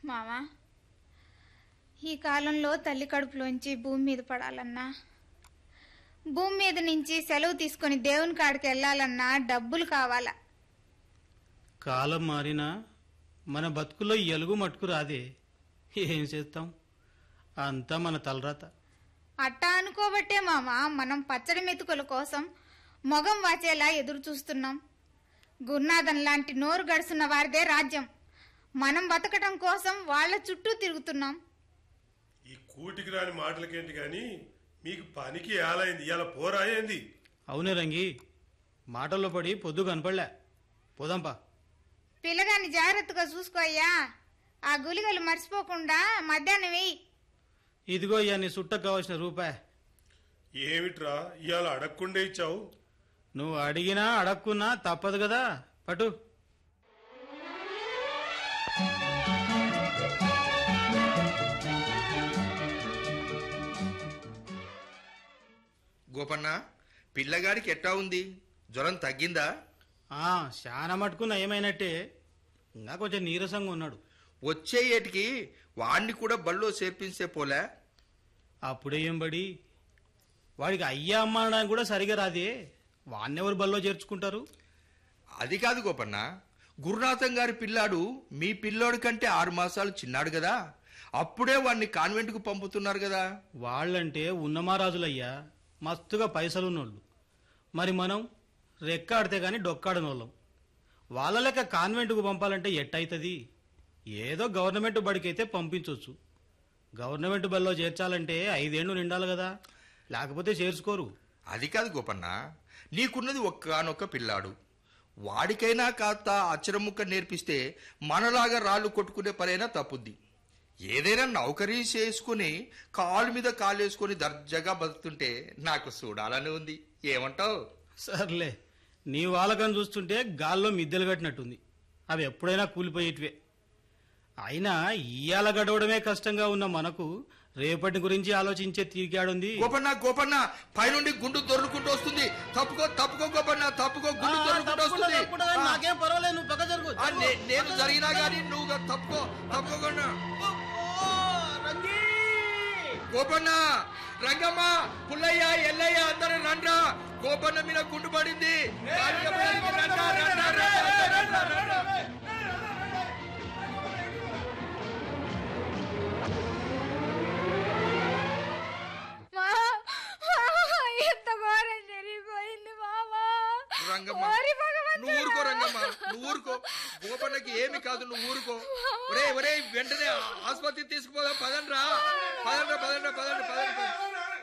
మావా ఈ కాలంలో తల్లి కడుపులోంచి భూమి మీద పడాలన్నా భూమి మీద నుంచి సెలవు తీసుకొని దేవుని కాడికి వెళ్ళాలన్నా డబ్బులు కావాలా కాలం మారినా మన బతుకులో ఎలుగు మట్టుకు రాదే ఏం చేస్తాం అంతా మన తలరాత అట్టా అనుకోబట్టే మామ మనం పచ్చడి మెతుకుల కోసం మొగం వాచేలా ఎదురు చూస్తున్నాం గురునాథన్ లాంటి నోరు గడుస్తున్న వారిదే రాజ్యం మనం బతకటం కోసం వాళ్ళ చుట్టూ తిరుగుతున్నాం ఈ కూటికి రాని మాటలకేంటి గాని మీకు పనికి ఏలైంది ఇలా పోరాయింది అవునే రంగి మాటల్లో పడి పొద్దు కనపడలే పోదాంపా పిల్లగాన్ని జాగ్రత్తగా చూసుకోయ్యా ఆ గులిగలు మర్చిపోకుండా మధ్యాహ్నం వెయ్యి ఇదిగో ఇయ్య నీ సుట్టకు కావాల్సిన రూపాయి ఏమిట్రా ఇవాళ అడగకుండా ఇచ్చావు నువ్వు అడిగినా అడక్కున్నా తప్పదు కదా పటు గోపన్న పిల్లగాడికి ఎట్టా ఉంది జ్వరం తగ్గిందా ఆ శాన మటుకు నయమైనట్టే ఇంకా కొంచెం నీరసంగా ఉన్నాడు వచ్చే ఏటికి వాణ్ణి కూడా బల్లో చేర్పించే పోలే అప్పుడే ఏం బడి వాడికి అయ్యా అమ్మ అనడానికి కూడా సరిగా రాదే వాన్నెవరు బల్లో చేర్చుకుంటారు అది కాదు గోపన్న గురునాథం గారి పిల్లాడు మీ పిల్లోడి కంటే ఆరు మాసాలు చిన్నాడు కదా అప్పుడే వాణ్ణి కాన్వెంట్కు పంపుతున్నారు కదా వాళ్ళంటే ఉన్నమారాజులయ్యా మస్తుగా పైసలున్నోళ్ళు మరి మనం రెక్కాడితే గాని డొక్కాడనోళ్ళం వాళ్ళ లెక్క కాన్వెంట్కు పంపాలంటే ఎట్టయితది ఏదో గవర్నమెంట్ బడికైతే పంపించవచ్చు గవర్నమెంట్ బడిలో చేర్చాలంటే ఐదేళ్లు నిండాలి కదా లేకపోతే చేర్చుకోరు అది కాదు గోపన్న నీకున్నది ఒక్కనొక్క పిల్లాడు వాడికైనా కాస్త అచ్చరముక్క నేర్పిస్తే మనలాగా రాళ్ళు కొట్టుకునే పనైనా తప్పుద్ది ఏదైనా నౌకరీ చేసుకుని కాలు మీద కాలేసుకొని దర్జాగా బతుకుతుంటే నాకు చూడాలని ఉంది ఏమంటావు సర్లే నీ వాళ్ళకం చూస్తుంటే గాల్లో మిద్దెలు కట్టినట్టుంది అవి ఎప్పుడైనా కూలిపోయేటివే అయినా ఇయ్యాల గడవడమే కష్టంగా ఉన్న మనకు రేపటి గురించి ఆలోచించే తీరికాడుంది గోపన్న గోపన్న పైనుండి గుండు దొర్లుకుంటూ వస్తుంది తప్పుకో తప్పుకో గోపన్న తప్పుకో గుండు దొర్లుకుంటూ వస్తుంది ఆ, నాకేం పర్వాలేదు నువ్వు పక్క జరుగు ఆ, నే- నేను జరిగినా గానీ నువ్వు తప్పుకో తప్పుకోకుండా గోపన్న రంగమ్మ పుల్లయ్య ఎల్లయ్య అందరూ రండ్రా గోపన్న మీద గుండు పడింది కాలికి పడింది. రండ్రా, రండ్రా, రండ్రా, రండ్రా, రండ్రా. మా ఎంత ఘోరం జరిగిపోయింది మామా రంగమ్మ ఓరి భగవంతుడా. నువ్వు ఊరుకో రంగమ్మ నువ్వు ఊరుకో గోపన్నకి ఏమి కాదు నువ్వు ఊరుకో ఒరే ఒరే వెంటనే ఆసుపత్రికి తీసుకుపోదాం పదండ్రా పదండ్రా పదండ్రా పదండ్రా పదండ్రా